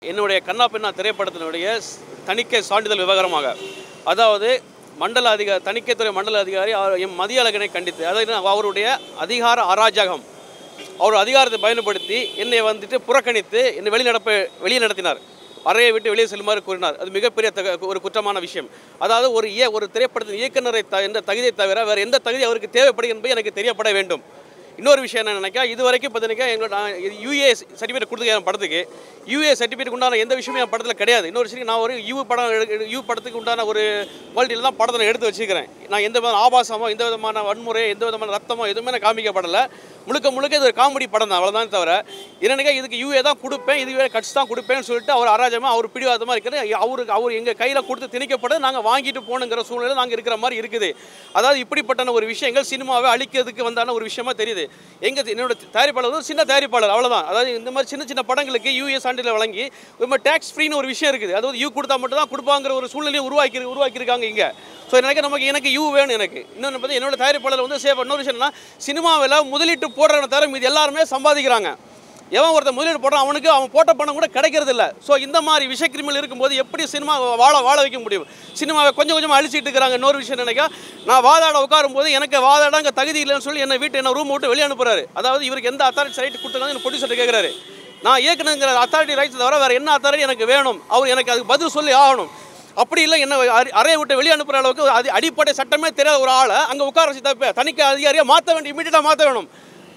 என்னுடைய கண்ணா பின்னா திரைப்படத்தினுடைய ஸ்- தணிக்கை சான்றிதழ் விவகாரமாக அதாவது மண்டல அதிகாரி தணிக்கைத்துறை மண்டல அதிகாரி அவர் எம் மதிய அழகனை கண்டித்து அதாவது அவருடைய அதிகார அராஜகம் அவர் அதிகாரத்தை பயன்படுத்தி என்னை வந்துட்டு புறக்கணித்து என்னை வெளிநடப்ப வெளியே நடத்தினார் அறையை விட்டு வெளியே செல்லுமாறு கூறினார் அது மிகப்பெரிய தக ஒரு குற்றமான விஷயம் அதாவது ஒரு இய ஒரு திரைப்படத்தின் இயக்குனரை த என்ற தகுதியை தவிர வேறு எந்த தகுதி அவருக்கு தேவைப்படுகிறது என்பது எனக்கு தெரியப்பட வேண்டும் இன்னொரு விஷயம் என்ன நினைக்கா இது வரைக்கும் பார்த்தீங்கன்னா எங்களோட யூஏ சர்டிஃபிகேட் கொடுத்துருக்கேன் என் படத்துக்கு யூஏ சர்டிஃபிகேட் உண்டான எந்த விஷயமும் என் படத்தில் கிடையாது இன்னொரு விஷயம் நான் ஒரு யூ படம் எடு- யூ படத்துக்கு உண்டான ஒரு குவாலிட்டியில் தான் படத்தை நான் எடுத்து வச்சுக்கிறேன் நான் எந்த விதமான ஆபாசமோ எந்த விதமான வன்முறை எந்த விதமான ரத்தமோ எதுவுமே நான் காமிக்கப்படலை முழுக்க முழுக்க இது ஒரு காமெடி படம் தான் அவ்வளோதான் தவிர என்னக்கா இதுக்கு யூஏ தான் கொடுப்பேன் இதுவே கட்சி தான் கொடுப்பேன்னு சொல்லிட்டு அவர் அராஜமாக அவர் பிடிவாதமாக இருக்கிற அவருக்கு அவர் எங்கள் கையில் கொடுத்து திணிக்கப்பட நாங்கள் வாங்கிட்டு போகணுங்கிற சூழ்நிலை நாங்கள் இருக்கிற மாதிரி இருக்குது அதாவது இப்படிப்பட்ட ஒரு விஷயங்கள் சினிமாவை அழிக்கிறதுக்கு வந்தான ஒரு விஷயமா தெரியுது எங்க என்னோட தயாரிப்பாளர் வந்து சின்ன தயாரிப்பாளர் அவ்வளவுதான் அதாவது இந்த மாதிரி சின்ன சின்ன படங்களுக்கு யூஏ சான்றிதழ் வழங்கி ரொம்ப டேக்ஸ் ஃப்ரீன்னு ஒரு விஷயம் இருக்குது அதாவது யூ கொடுத்தா மட்டும் தான் கொடுப்பாங்கிற ஒரு சூழ்நிலையை உருவாக்கி உருவாக்கியிருக்காங்க இங்கே ஸோ எனக்கு நமக்கு எனக்கு யூ வேணும் எனக்கு இன்னொன்று பார்த்து என்னோட தயாரிப்பாளர் வந்து சேவ் இன்னொரு விஷயம்னா சினிமாவில் முதலீட்டு போடுறவனை தவிர மீது எல்லாருமே சம்பாதிக்கிறாங்க எவன் ஒருத்தன் முதலீடு போடுறான் அவனுக்கு அவன் போட்ட பணம் கூட கிடைக்கிறது இல்லை ஸோ இந்த மாதிரி விஷக்கிரிமிகள் இருக்கும்போது எப்படி சினிமா வாழ வாழ வைக்க முடியும் சினிமாவை கொஞ்சம் கொஞ்சமாக அழிச்சிட்டு இருக்கிறாங்க இன்னொரு விஷயம் நினைக்கா நான் வாதாட உட்காரும் போது எனக்கு வாதாடங்க தகுதி இல்லைன்னு சொல்லி என்னை வீட்டு என்ன ரூம் விட்டு வெளியே அனுப்புறாரு அதாவது இவருக்கு எந்த அத்தாரிட்டி ரைட் கொடுத்துருக்காங்க ப்ரொடியூசர் கேட்குறாரு நான் இயக்கணுங்கிற அத்தாரிட்டி ரைட்ஸ் தவிர வேறு என்ன அத்தாரிட்டி எனக்கு வேணும் அவர் எனக்கு அதுக்கு பதில் சொல்லி ஆகணும் அப்படி இல்லை என்ன அறை- அறையை விட்டு வெளியே அனுப்புகிற அளவுக்கு அது அடிப்படை சட்டமே தெரியாத ஒரு ஆளை அங்கே உட்கார வச்சு தப்ப தணிக்கை அதிகாரியாக மாற்ற வேண்டிய இமீடியட்டாக மாற்ற வேணும்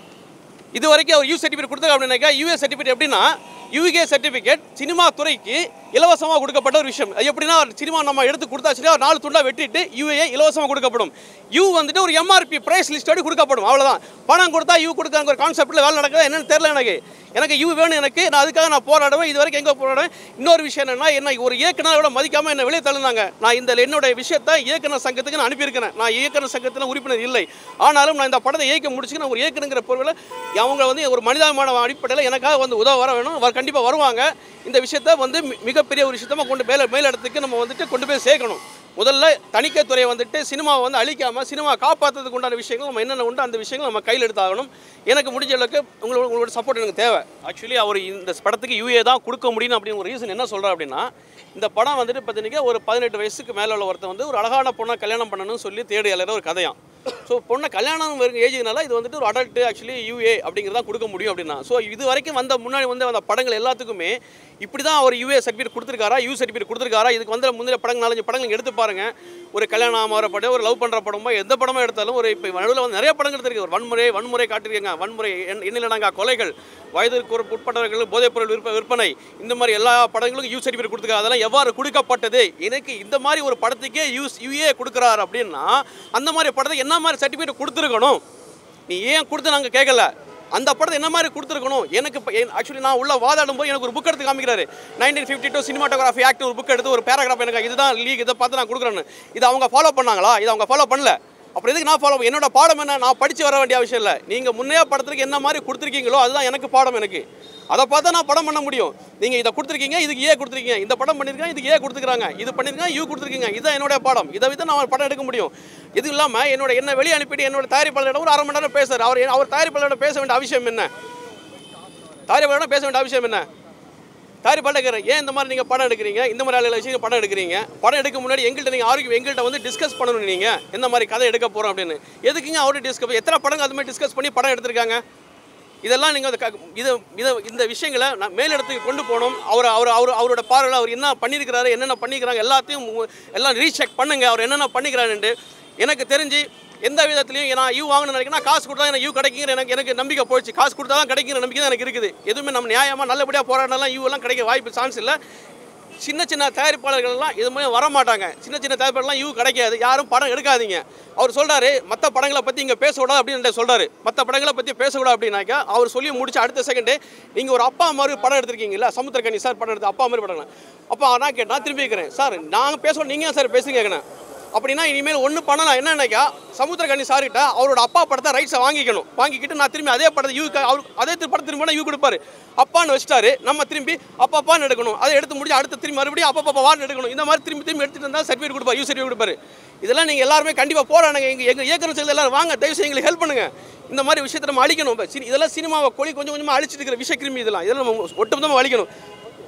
இது வரைக்கும் அவர் யூ சர்டிஃபிகேட் கொடுத்தாங்க அப்படின்னாக்கா யூஏ சர்டிஃபிகேட் எப்படின்னா யூகே சர்டிஃபிகேட் சினிமா துறைக்கு இலவசமாக கொடுக்கப்பட்ட ஒரு விஷயம் அது எப்படின்னா சினிமா நம்ம எடுத்து கொடுத்தாச்சுன்னா ஒரு நாலு துண்டா வெட்டிட்டு யூஏ இலவசமாக கொடுக்கப்படும் யூ வந்துட்டு ஒரு எம்ஆர்பி பிரைஸ் லிஸ்டோடு கொடுக்கப்படும் அவ்வளவுதான் பணம் கொடுத்தா யூ கொடுக்காங்க ஒரு கான்செப்ட்டில் வேலை நடக்குதா என்னன்னு தெரியல எனக்கு எனக்கு யூ வேணும் எனக்கு நான் அதுக்காக நான் போராடுவேன் இது வரைக்கும் எங்கே போராடுவேன் இன்னொரு விஷயம் என்னன்னா என்ன ஒரு இயக்குனரோட மதிக்காம என்ன வெளியே தள்ளுனாங்க நான் இந்த என்னுடைய விஷயத்தை இயக்குனர் சங்கத்துக்கு நான் அனுப்பியிருக்கிறேன் நான் இயக்குனர் சங்கத்தில் உறுப்பினர் இல்லை ஆனாலும் நான் இந்த படத்தை இயக்க முடிச்சுக்கு நான் ஒரு இயக்குனுங்கிற பொருளில் அவங்க வந்து ஒரு மனிதாபிமான அடிப்படையில் எனக்காக வந்து உதவ வர வேணும் அவர் கண்டிப்பாக வருவாங்க இந்த விஷயத்தை வந்து மி- மிகப்பெரிய ஒரு விஷயத்தமா கொண்டு மேல மேலிடத்துக்கு நம்ம வந்துட்டு கொண்டு போய் சேர்க்கணும் முதல்ல தணிக்கைத்துறையை வந்துட்டு சினிமாவை வந்து அழிக்காம சினிமா காப்பாற்றுறதுக்கு உண்டான விஷயங்கள் நம்ம என்னென்ன உண்டு அந்த விஷயங்கள் நம்ம கையில் எடுத்தாகணும் எனக்கு முடிஞ்ச அளவுக்கு உங்களோட உங்களோட சப்போர்ட் எனக்கு தேவை ஆக்சுவலி அவர் இந்த படத்துக்கு யூஏ தான் கொடுக்க முடியும் அப்படின்னு ஒரு ரீசன் என்ன சொல்கிறேன் அப்படின்னா இந்த படம் வந்துட்டு பார்த்தீங்கன்னா ஒரு பதினெட்டு வயசுக்கு மேலே உள்ள ஒருத்தன் வந்து ஒரு அழகான பொண்ணை கல்யாணம் பண்ணணும்னு சொல்லி தேடி அலையிற ஒரு கதையாம் ஸோ பொண்ணை கல்யாணம் வரும் ஏஜ்னால இது வந்துட்டு ஒரு அடல்ட் ஆக்சுவலி யூஏ அப்படிங்கிறதா கொடுக்க முடியும் அப்படின்னா ஸோ இது வரைக்கும் வந்த முன்னாடி வந்து வந்த படங்கள் எல்லாத்துக்குமே இப்படி தான் அவர் யூஏ சர்டிஃபிகேட் கொடுத்துருக்காரா யூ சர்டிஃபிகேட் கொடுத்துருக்காரா இதுக்கு வந்து முந்தைய படங்கள் நாலஞ்சு படங்கள் நீங்க எடுத்து பாருங்க ஒரு கல்யாணம் ஆகிற படம் ஒரு லவ் பண்ணுற படமோ எந்த படமோ எடுத்தாலும் ஒரு இப்போ நடுவில் வந்து நிறைய படங்கள் எடுத்திருக்கு ஒரு வன்முறை வன்முறை காட்டியிருக்காங்க வன்முறை எண்- எண்ணிலடங்கா கொலைகள் வயதிற்கு ஒரு உட்பட்டவர்கள் போதைப்பொருள் விற்ப விற்பனை இந்த மாதிரி எல்லா படங்களுக்கும் யூ சர்டிஃபிகேட் கொடுத்துருக்காங்க அதெல்லாம் எவ்வாறு கொடுக்கப்பட்டது எனக்கு இந்த மாதிரி ஒரு படத்துக்கே யூஸ் யூஏ கொடுக்குறாரு அப்படின்னா அந்த மாதிரி படத்துக்கு என்ன மாதிரி சர்டிஃபிகேட் கொடுத்துருக்கணும் நீ ஏன் கொடுத்து நாங்கள் கேட்கல அந்த படத்தை என்ன மாதிரி கொடுத்துருக்கணும் எனக்கு ஆக்சுவலி நான் உள்ள வாதாடும் போது எனக்கு ஒரு புக் எடுத்து காமிக்கிறாரு nineteen fifty two cinematography act ஒரு புக் எடுத்து ஒரு பேராகிராஃப் எனக்கு இதுதான் லீக் இதை பார்த்து நான் கொடுக்குறேன்னு இதை அவங்க ஃபாலோ பண்ணாங்களா இதை அவங்க ஃபாலோ பண்ணல அப்புறம் எதுக்கு நான் ஃபாலோ என்னோட பாடம் என்ன நான் படித்து வர வேண்டிய அவசியம் இல்லை நீங்கள் முன்னைய படத்துக்கு என்ன மாதிரி கொடுத்துருக்கீங்களோ அதுதான் எனக்கு பாடம் எனக்கு அதை பார்த்தா நான் படம் பண்ண முடியும் நீங்கள் இதை கொடுத்துருக்கீங்க இதுக்கு ஏ கொடுத்துருக்கீங்க இந்த படம் பண்ணியிருக்கேன் இதுக்கு ஏ கொடுத்துருக்காங்க இது பண்ணியிருக்காங்க யூ கொடுத்துருக்கீங்க இதுதான் என்னோட பாடம் இதை விட்டு நான் படம் எடுக்க முடியும் இது இல்லாமல் என்னோட என்ன வெளியே அனுப்பிட்டு என்னோட தயாரிப்பாளரிடம் ஒரு அரை மணி நேரம் பேசுறாரு அவர் அவர் தயாரிப்பாளரோட பேச வேண்டிய அவசியம் என்ன தயாரிப்பாளரோட பேச வேண்டிய அவசியம் என்ன தயாரிப்பாளர் கேட்குறேன் ஏன் இந்த மாதிரி நீங்கள் படம் எடுக்கிறீங்க இந்த மாதிரி ஆளுகளை வச்சு படம் எடுக்கிறீங்க படம் எடுக்க முன்னாடி எங்கள்கிட்ட நீங்கள் ஆரோக்கியம் எங்கள்கிட்ட வந்து டிஸ்கஸ் பண்ணணும் நீங்கள் எந்த மாதிரி கதை எடுக்க போகிறோம் அப்படின்னு எதுக்குங்க அவரு டிஸ்கஸ் எத்தனை படங்கள் அது மாதிரி டிஸ்கஸ் பண்ணி படம் எடுத்திருக்காங்க இதெல்லாம் நீங்கள் அந்த க- இது இதை இந்த விஷயங்களை நான் மேலிடத்துக்கு கொண்டு போகணும் அவர் அவர் அவர் அவரோட பார்வையில் அவர் என்ன பண்ணியிருக்கிறாரு என்னென்ன பண்ணிக்கிறாங்க எல்லாத்தையும் உ- எல்லாம் ரீசெக் பண்ணுங்க அவர் என்னென்ன பண்ணிக்கிறாருன்ட்டு எனக்கு தெரிஞ்சு எந்த விதத்துலையும் நான் யூ வாங்கணும்னு நினைக்கிறேன் காசு கொடுத்தா எனக்கு யூ கிடைக்குங்கிற எனக்கு எனக்கு நம்பிக்கை போயிடுச்சு காசு கொடுத்தா தான் கிடைக்குங்கிற நம்பிக்கை தான் எனக்கு இருக்குது எதுவுமே நம்ம நியாயமாக நல்லபடியாக போராடினாலாம் யூ எல்லாம் கிடைக்க வாய்ப்பு சான்ஸ் இல்லை சின்ன சின்ன தயாரிப்பாளர்கள் எல்லாம் இது மாதிரி வர மாட்டாங்க சின்ன சின்ன தயாரிப்பாளர்லாம் யூ கிடைக்காது யாரும் படம் எடுக்காதீங்க அவர் சொல்றாரு மற்ற படங்களை பற்றி இங்கே பேசக்கூடாது அப்படின்னு சொல்றாரு மற்ற படங்களை பற்றி பேசக்கூடாது அப்படின்னாக்கா அவர் சொல்லி முடிச்சு அடுத்த செகண்டே நீங்கள் ஒரு அப்பா மாதிரி படம் எடுத்திருக்கீங்கல்ல சமுத்திரக்கனி சார் படம் எடுத்து அப்பா மாதிரி படம் அப்போ நான் கேட்டேன் நான் திரும்பி கேட்குறேன் சார் நாங்கள் பேசுவோம் நீங்கள் சார் பேசுங்க கேட்குறேன் அப்படின்னா இனிமேல் ஒன்று பண்ணலாம் என்னன்னாக்கா சமுத்திரகனி சார்கிட்ட அவரோட அப்பா படத்தை ரைட்ஸை வாங்கிக்கணும் வாங்கிக்கிட்டு நான் திரும்பி அதே படத்தை யூ அவர் அதே திரு- படத்தை திரும்ப யூ கொடுப்பாரு அப்பான்னு வச்சிட்டாரு நம்ம திரும்பி அப்பா அப்பான்னு எடுக்கணும் அதை எடுத்து முடிஞ்சு அடுத்த திரும்பி மறுபடியும் அப்பா அப்பா வான்னு எடுக்கணும் இந்த மாதிரி திரும்பி திரும்பி எடுத்துட்டு இருந்தால் சர்டிஃபிகேட் கொடுப்பாரு யூ சர்டிஃபிகேட் கொடுப்பாரு இதெல்லாம் நீங்கள் எல்லாருமே கண்டிப்பாக போராடுங்க எங்கள் எங்கள் இயக்குனர் சேர்ந்து எல்லாரும் வாங்க தயவு செய்து எங்களுக்கு ஹெல்ப் பண்ணுங்க இந்த மாதிரி விஷயத்தை நம்ம அழிக்கணும் இப்ப சினி- இதெல்லாம் சினிமாவை கொடி கொஞ்சம் கொஞ்சமாக அழிச்சிட்டு இருக்கிற விஷக்கிருமி இதெல்லாம் இதெல்லாம் நம்ம ஒட்டுமொத்தமாக அழிக்கணும்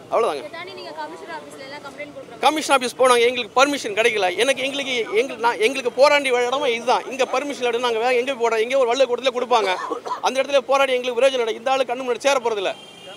அவ்வளோதாங்க இதை தாண்டி நீங்க கமிஷனர் ஆபீஸ்ல எல்லாம் கம்ப்ளைண்ட் கொடுக்குறோம் கமிஷன் ஆஃபீஸ் போனாங்க எங்களுக்கு பர்மிஷன் கிடைக்கல எனக்கு எங்களுக்கு எங்களுக்கு நான் எங்களுக்கு போராண்டி இடமா இதுதான் இங்கே பர்மிஷன் எடுத்து நாங்கள் வேற எங்கே போட எங்கேயோ ஒரு வல்ல கூட்டத்தில் கொடுப்பாங்க அந்த இடத்துல போராடி எங்களுக்கு பிரயோஜனம் இல்லை இந்த ஆளு கண்ணு முன்னாடி சேர போகிறதில்ல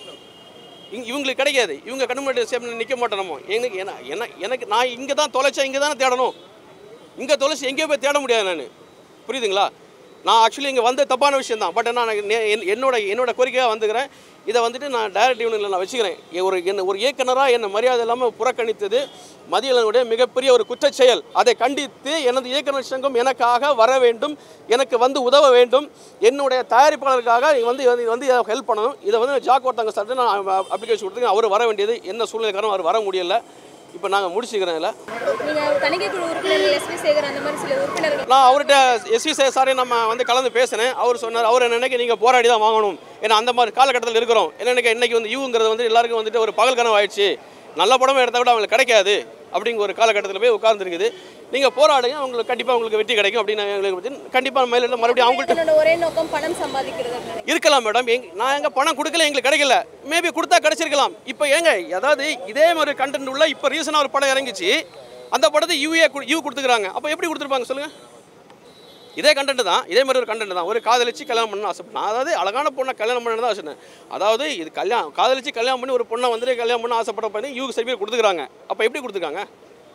இங்க இவங்களுக்கு கிடைக்காது இவங்க கண்ணு முன்னாடி சேர நிற்க மாட்டோம் நம்ம எனக்கு என்ன என்ன எனக்கு நான் இங்கே தான் தொலைச்சா இங்கே தானே தேடணும் இங்கே தொலைச்சி எங்கேயோ போய் தேட முடியாது நான் புரியுதுங்களா நான் ஆக்சுவலி இங்கே வந்த தப்பான விஷயம் தான் பட் நான் நே- என்- என்னோட என்னோட கோரிக்கையாக வந்துக்கிறேன் இதை வந்துட்டு நான் டைரக்ட் யூனியனில் நான் வச்சுக்கிறேன் எ- ஒரு என்ன ஒரு இயக்குனராக என்னை மரியாதை இல்லாமல் புறக்கணித்தது மதியனுடைய மிகப்பெரிய ஒரு குற்றச் செயல் அதை கண்டித்து எனது இயக்குனர் சங்கம் எனக்காக வர வேண்டும் எனக்கு வந்து உதவ வேண்டும் என்னுடைய தயாரிப்பாளருக்காக நீங்க வந்து வந்து- வந்து ஹெல்ப் பண்ணணும் இதை வந்து ஜாக் ஒருத்தங்க சார்ட்டு நான் அப்ளிகேஷன் கொடுத்து அவர் வர வேண்டியது என்ன சூழ்நிலை காரணம் அவர் வர முடியல இப்போ நாங்கள் முடிச்சுக்கிறேன் இல்லை நீங்க தணிக்கை குழு உறுப்பினர்கள் எஸ்பி சேகர் அந்த மாதிரி சில உறுப்பினர்கள் நான் அவர்கிட்ட எஸ்வி சாரே நம்ம வந்து கலந்து பேசினேன் அவர் சொன்னார் அவர் நினைக்க நீங்கள் போராடி தான் வாங்கணும் ஏன்னா அந்த மாதிரி காலகட்டத்தில் இருக்கிறோம் என்ன இன்னைக்கு வந்து யூங்கிறது வந்து எல்லாருக்கும் வந்துட்டு ஒரு பகல் கனவு ஆயிடுச்சு நல்ல படமும் எடுத்தால் கூட அவங்களுக்கு கிடைக்காது அப்படிங்கிற ஒரு காலகட்டத்தில் போய் உட்கார்ந்துருக்குது நீங்கள் போராடுங்க அவங்களுக்கு கண்டிப்பாக உங்களுக்கு வெற்றி கிடைக்கும் அப்படின்னு எங்களுக்கு வந்து கண்டிப்பாக மேலிடம் மறுபடியும் அவங்கள்ட்ட என்னோட ஒரே நோக்கம் பணம் சம்பாதிக்கிறது அப்படின்னு இருக்கலாம் மேடம் எங் நான் எங்க பணம் கொடுக்கல எங்களுக்கு கிடைக்கல மேபி கொடுத்தா கிடைச்சிருக்கலாம் இப்போ ஏங்க அதாவது இதே மாதிரி கண்டென்ட் உள்ள இப்போ ரீசனாக ஒரு படம் இறங்கிச்சு அந்த படத்தை யூஏ யூ கொடுத்துக்கிறாங்க அப்போ எப்படி கொடுத்துருப்பாங்க சொல்லுங்க இதே கண்டென்ட் தான் இதே மாதிரி ஒரு கண்டென்ட் தான் ஒரு காதலிச்சு கல்யாணம் பண்ண ஆசைப்பட்டேன் அதாவது அழகான பொண்ணை கல்யாணம் பண்ணணும் தான் சொன்னேன் அதாவது இது கல்யாணம் காதலிச்சு கல்யாணம் பண்ணி ஒரு பொண்ணை வந்துட்டு கல்யாணம் பண்ண ஆசைப்பட்ட பையனை யூ சர்டிஃபிகேட் கொடுத்துக்கிறாங்க அப்போ எப்படி கொடுத்துருக்காங்க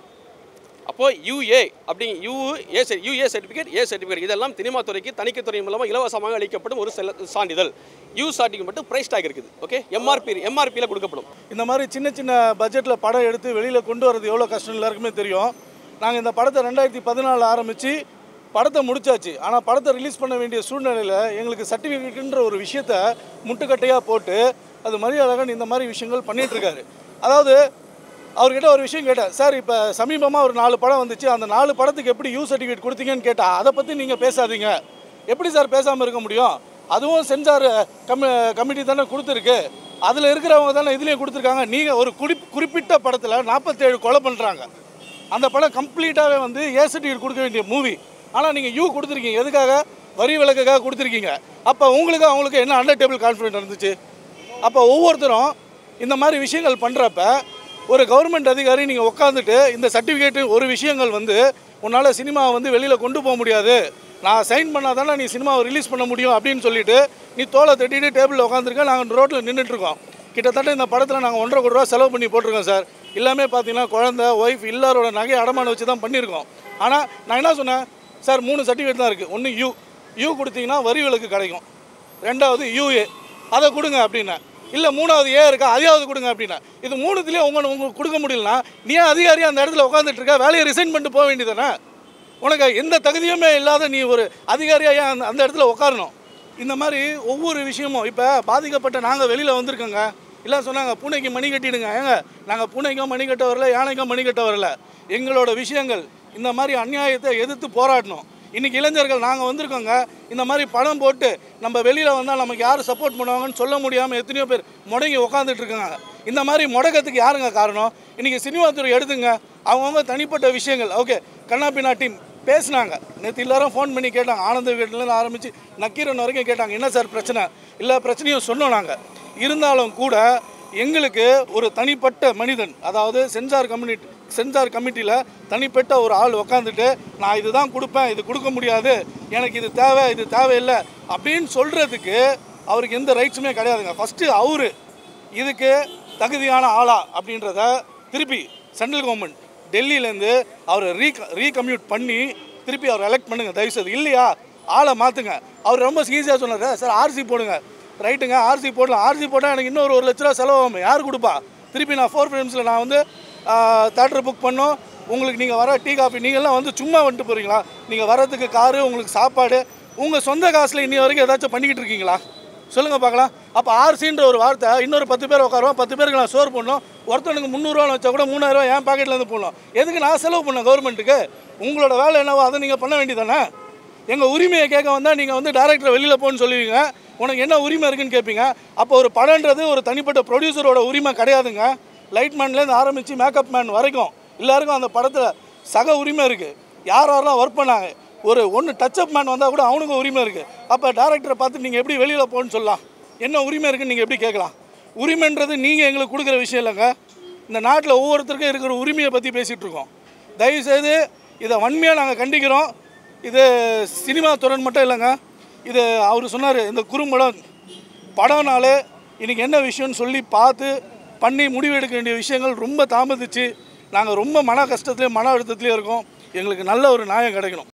அப்போ யூஏ அப்படி U A UA certificate A certificate இதெல்லாம் சினிமா துறைக்கு தணிக்கைத்துறை மூலமாக இலவசமாக அளிக்கப்படும் ஒரு செல சான்றிதழ் யூ சர்டிஃபிகேட் மட்டும் ப்ரைஸ் டாக் இருக்குது ஓகே எம்ஆர்பி எம்ஆர்பியில் கொடுக்கப்படும் இந்த மாதிரி சின்ன சின்ன பட்ஜெட்டில் படம் எடுத்து வெளியில் கொண்டு வரது எவ்வளோ கஷ்டம் எல்லாருக்குமே தெரியும் நாங்கள் இந்த படத்தை ரெண்டாயிரத்தி பதினாலு ஆரம்பித்து படத்தை முடிச்சாச்சு ஆனால் படத்தை ரிலீஸ் பண்ண வேண்டிய சூழ்நிலையில் எங்களுக்கு சர்டிஃபிகேட்டுன்ற ஒரு விஷயத்த முட்டுக்கட்டையாக போட்டு அது மரியாதகன் இந்த மாதிரி விஷயங்கள் பண்ணிட்டு இருக்காரு அதாவது அவர்கிட்ட ஒரு விஷயம் கேட்டேன் சார் இப்போ சமீபமாக ஒரு நாலு படம் வந்துச்சு அந்த நாலு படத்துக்கு எப்படி யூ சர்டிஃபிகேட் கொடுத்தீங்கன்னு கேட்டால் அதை பற்றி நீங்கள் பேசாதீங்க எப்படி சார் பேசாமல் இருக்க முடியும் அதுவும் சென்சார் கமி கமிட்டி தானே கொடுத்துருக்கு அதில் இருக்கிறவங்க தானே இதுலேயும் கொடுத்துருக்காங்க நீங்கள் ஒரு குறிப் குறிப்பிட்ட படத்தில் நாற்பத்தேழு கொலை பண்ணுறாங்க அந்த படம் கம்ப்ளீட்டாகவே வந்து ஏ சர்டிஃபிகேட் கொடுக்க வேண்டிய மூவி ஆனால் நீங்கள் யூ கொடுத்துருக்கீங்க எதுக்காக வரி விலக்குக்காக கொடுத்துருக்கீங்க அப்போ உங்களுக்கு அவங்களுக்கு என்ன அண்டர் டேபிள் கான்ஃபிடென்ட் இருந்துச்சு அப்போ ஒவ்வொருத்தரும் இந்த மாதிரி விஷயங்கள் பண்ணுறப்ப ஒரு கவர்மெண்ட் அதிகாரி நீங்கள் உட்காந்துட்டு இந்த சர்டிஃபிகேட்டு ஒரு விஷயங்கள் வந்து உன்னால் சினிமாவை வந்து வெளியில் கொண்டு போக முடியாது நான் சைன் பண்ணால் தானே நீ சினிமாவை ரிலீஸ் பண்ண முடியும் அப்படின்னு சொல்லிட்டு நீ தோலை தட்டிட்டு டேபிளில் உட்காந்துருக்க நாங்கள் ரோட்டில் நின்றுட்டுருக்கோம் கிட்டத்தட்ட இந்த படத்தில் நாங்கள் ஒன்றரை கோடி ரூபா செலவு பண்ணி போட்டிருக்கோம் சார் எல்லாமே பார்த்தீங்கன்னா குழந்தை ஒய்ஃப் எல்லாரோட நகையை அடமானம் வச்சு தான் பண்ணியிருக்கோம் ஆனால் நான் என்ன சொன்னேன் சார் மூணு சர்டிஃபிகேட் தான் இருக்குது ஒன்று யூ யூ கொடுத்தீங்கன்னா வரி விலக்கு கிடைக்கும் ரெண்டாவது யூஏ அதை கொடுங்க அப்படின்னேன் இல்லை மூணாவது ஏ இருக்கா அதையாவது கொடுங்க அப்படின்னா இது மூணுத்துலேயே உங்க உங்களுக்கு கொடுக்க முடியலனா நீ ஏன் அதிகாரி அந்த இடத்துல உட்காந்துட்டு இருக்க வேலையை ரிசைன் பண்ணிட்டு போக வேண்டியதானே உனக்கு எந்த தகுதியுமே இல்லாத நீ ஒரு அதிகாரியாக ஏன் அந்த அந்த இடத்துல உட்காரணும் இந்த மாதிரி ஒவ்வொரு விஷயமும் இப்போ பாதிக்கப்பட்ட நாங்கள் வெளியில் வந்திருக்கோங்க இல்லை சொன்னாங்க பூனைக்கு மணி கட்டிடுங்க ஏங்க நாங்கள் பூனைக்கும் மணி கட்ட வரல யானைக்கும் மணி கட்ட வரல எங்களோட விஷயங்கள் இந்த மாதிரி அநியாயத்தை எதிர்த்து போராடணும் இன்னைக்கு இளைஞர்கள் நாங்கள் வந்திருக்கோங்க இந்த மாதிரி பணம் போட்டு நம்ம வெளியில் வந்தால் நமக்கு யார் சப்போர்ட் பண்ணுவாங்கன்னு சொல்ல முடியாமல் எத்தனையோ பேர் முடங்கி உட்காந்துட்டு இருக்காங்க இந்த மாதிரி முடக்கத்துக்கு யாருங்க காரணம் இன்னைக்கு சினிமா துறை எடுத்துங்க அவங்கவுங்க தனிப்பட்ட விஷயங்கள் ஓகே கண்ணாபின்னா டீம் பேசினாங்க நேற்று எல்லாரும் ஃபோன் பண்ணி கேட்டாங்க ஆனந்த வீட்டிலேருந்து ஆரம்பித்து நக்கீரன் வரைக்கும் கேட்டாங்க என்ன சார் பிரச்சனை இல்லை பிரச்சனையும் சொன்னோம் நாங்கள் இருந்தாலும் கூட எங்களுக்கு ஒரு தனிப்பட்ட மனிதன் அதாவது சென்சார் கம்யூனிட்டி சென்சார் கமிட்டியில் தனிப்பட்ட ஒரு ஆள் உக்காந்துட்டு நான் இதுதான் கொடுப்பேன் இது கொடுக்க முடியாது எனக்கு இது தேவை இது தேவையில்லை அப்படின்னு சொல்கிறதுக்கு அவருக்கு எந்த ரைட்ஸுமே கிடையாதுங்க ஃபஸ்ட்டு அவரு இதுக்கு தகுதியான ஆளா அப்படின்றத திருப்பி சென்ட்ரல் கவர்மெண்ட் டெல்லியிலேருந்து அவரை ரீ ரீகம்யூட் பண்ணி திருப்பி அவர் எலெக்ட் பண்ணுங்க தயவுசெய்து இல்லையா ஆளை மாற்றுங்க அவர் ரொம்ப ஈஸியாக சொன்னார் சார் ஆர்சி போடுங்க ரைட்டுங்க ஆர்சி போடலாம் ஆர்சி போட்டால் எனக்கு இன்னொரு ஒரு லட்ச ரூபா செலவாகும் யார் கொடுப்பா திருப்பி நான் ஃபோர் ஃபிலிம்ஸில் நான் வந்து தேட்டர் புக் பண்ணோம் உங்களுக்கு நீங்கள் வர டீ காஃபி நீங்கள்லாம் வந்து சும்மா வந்துட்டு போகிறீங்களா நீங்கள் வரதுக்கு காரு உங்களுக்கு சாப்பாடு உங்கள் சொந்த காசில் இன்னி வரைக்கும் ஏதாச்சும் பண்ணிக்கிட்டு இருக்கீங்களா சொல்லுங்கள் பார்க்கலாம் அப்போ ஆர்சின்ற ஒரு வார்த்தை இன்னொரு பத்து பேர் உட்காருவோம் பத்து பேருக்கு நான் சோறு போடணும் ஒருத்தனுக்கு முந்நூறுரூவா வச்சா கூட மூணாயிரரூவா என் பாக்கெட்லேருந்து போடணும் எதுக்கு நான் செலவு பண்ணேன் கவர்மெண்ட்டுக்கு உங்களோட வேலை என்னவோ அதை நீங்கள் பண்ண வேண்டியதானே எங்கள் உரிமையை கேட்க வந்தால் நீங்கள் வந்து டேரக்டர் வெளியில் போன்னு சொல்லுவீங்க உனக்கு என்ன உரிமை இருக்குன்னு கேட்பீங்க அப்போ ஒரு படம்ன்றது ஒரு தனிப்பட்ட ப்ரொடியூசரோட உரிமை கிடையாதுங்க லைட்மேன்லேருந்து ஆரம்பித்து மேக்கப் மேன் வரைக்கும் எல்லாருக்கும் அந்த படத்தில் சக உரிமை இருக்குது யார் யாரெல்லாம் ஒர்க் பண்ணாங்க ஒரு ஒன்று டச்சப் மேன் வந்தால் கூட அவனுக்கும் உரிமை இருக்குது அப்போ டேரக்டரை பார்த்து நீங்கள் எப்படி வெளியில் போகணும்னு சொல்லலாம் என்ன உரிமை இருக்குன்னு நீங்கள் எப்படி கேட்கலாம் உரிமைன்றது நீங்கள் எங்களுக்கு கொடுக்குற விஷயம் இல்லைங்க இந்த நாட்டில் ஒவ்வொருத்தருக்கும் இருக்கிற உரிமையை பற்றி பேசிகிட்டு இருக்கோம் தயவுசெய்து இதை வன்மையாக நாங்கள் கண்டிக்கிறோம் இது சினிமா துறைன்னு மட்டும் இல்லைங்க இது அவர் சொன்னார் இந்த குறும்படம் படம்னாலே இன்றைக்கி என்ன விஷயம்னு சொல்லி பார்த்து பண்ணி முடிவெடுக்க வேண்டிய விஷயங்கள் ரொம்ப தாமதிச்சு நாங்கள் ரொம்ப மன கஷ்டத்துலேயும் மன அழுத்தத்துலேயும் இருக்கோம் எங்களுக்கு நல்ல ஒரு நியாயம் கிடைக்கணும்